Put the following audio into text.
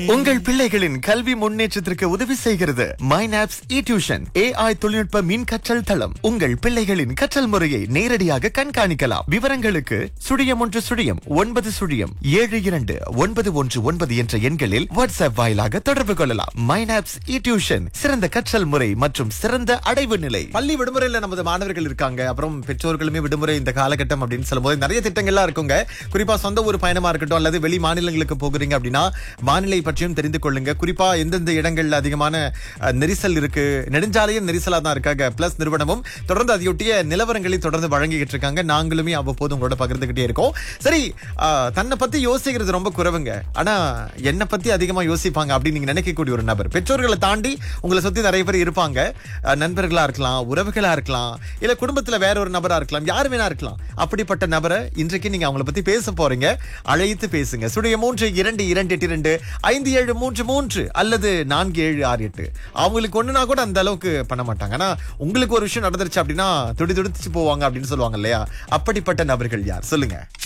உங்கள் பிள்ளைகளின் கல்வி முன்னேற்றத்திற்கு உதவி செய்கிறது மைனாப்ஸ் இ டியூஷன் ஏஐ தொழில்நுட்ப மின் கற்றல் தளம் உங்கள் பிள்ளைகளின் கற்றல் முறையை நேரடியாக கண்காணிக்கலாம் விவரங்களுக்கு சுழியம் ஒன்று சுழியம் ஒன்பது சுழியம் ஏழு இரண்டு ஒன்பது ஒன்று ஒன்பது என்ற எண்களில் வாட்ஸ்அப் வாயிலாக தொடர்பு கொள்ளலாம் மைனாப்ஸ் இ டியூஷன் சிறந்த கற்றல் முறை மற்றும் சிறந்த அடைவு நிலை பள்ளி விடுமுறையில நமது மாணவர்கள் இருக்காங்க அப்புறம் பெற்றோர்களுமே விடுமுறை இந்த காலகட்டம் அப்படின்னு சொல்லும்போது நிறைய திட்டங்கள்லாம் இருக்குங்க குறிப்பா சொந்த ஊர் பயணமா இருக்கட்டும் அல்லது வெளி மாநிலங்களுக்கு போகிறீங்க அப்படின்னா வானிலை பற்றியும் தெரிந்து கொள்ளுங்க குறிப்பா எந்தெந்த இடங்கள்ல அதிகமான அஹ், நெரிசல் இருக்கு நெடுஞ்சாலையும் நெரிசலா தான் இருக்காங்க பிளஸ் நிறுவனமும் தொடர்ந்து அதையொட்டிய நிலவரங்களை தொடர்ந்து வழங்கிக்கிட்டு இருக்காங்க நாங்களுமே அவ்வப்போது உங்களோட பகிர்ந்துகிட்டே இருக்கோம் சரி அஹ், தன்னை பத்தி யோசிக்கிறது ரொம்ப குறைவுங்க ஆனா என்னை பத்தி அதிகமா யோசிப்பாங்க அப்படின்னு நீங்க நினைக்கக்கூடிய ஒரு நபர் பெற்றோர்களை தாண்டி உங்களை சுத்தி நிறைய பேர் இருப்பாங்க அஹ், நண்பர்களா இருக்கலாம் உறவுகளா இருக்கலாம் இல்ல குடும்பத்துல வேற ஒரு நபரா இருக்கலாம் யார் வேணா இருக்கலாம் அப்படிப்பட்ட நபரை இன்றைக்கு நீங்க அவங்கள பத்தி பேச போறீங்க அழைத்து பேசுங்க சுடைய மூன்று இரண்டு இரண்டு எட்டு இரண்டு ஐந்து ஏழு மூன்று மூன்று அல்லது நான்கு ஏழு ஆறு எட்டு அவங்களுக்கு ஒண்ணுனா கூட அந்த அளவுக்கு பண்ண மாட்டாங்க ஆனா உங்களுக்கு ஒரு விஷயம் நடந்துருச்சு அப்படின்னா துடி துடிச்சு போவாங்க அப்படின்னு சொல்லுவாங்க இல்லையா அப்படிப்பட்ட நபர்கள் யார் சொல்லுங்க